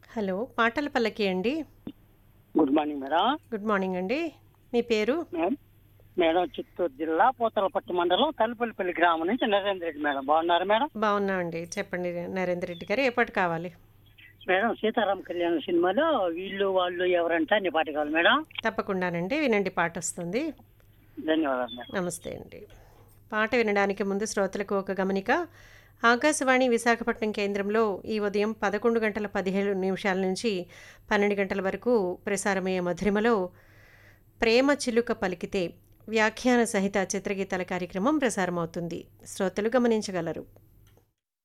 hello పాటల పల్లకి అండి good morning madam good morning అండి మీ పేరు మేడం మేడం చిత్తూరు జిల్లా పూతలపట్టు మండలం తలుపల్లిపల్లి గ్రామం నుంచి నరేంద్ర రెడ్డి మేడం బాగున్నారు మేడం బాగున్నామండి చెప్పండి నరేందర్ రెడ్డి గారు ఏ పాట కావాలి మేడం సీతారాం కళ్యాణ సినిమాలో వీళ్ళు వాళ్ళు ఎవరంటే అన్ని పాట కావాలి మేడం తప్పకుండానండి వినండి పాట వస్తుంది ధన్యవాదాలు మేడం నమస్తే అండి పాట వినడానికి ముందు శ్రోతలకు ఒక గమనిక ఆకాశవాణి విశాఖపట్నం కేంద్రంలో ఈ ఉదయం పదకొండు గంటల పదిహేడు నిమిషాల నుంచి పన్నెండు గంటల వరకు ప్రసారమయ్యే మధురిమలో ప్రేమ చిలుక పలికితే వ్యాఖ్యాన సహిత చిత్రగీతాల కార్యక్రమం ప్రసారమవుతుంది శ్రోతలు గమనించగలరు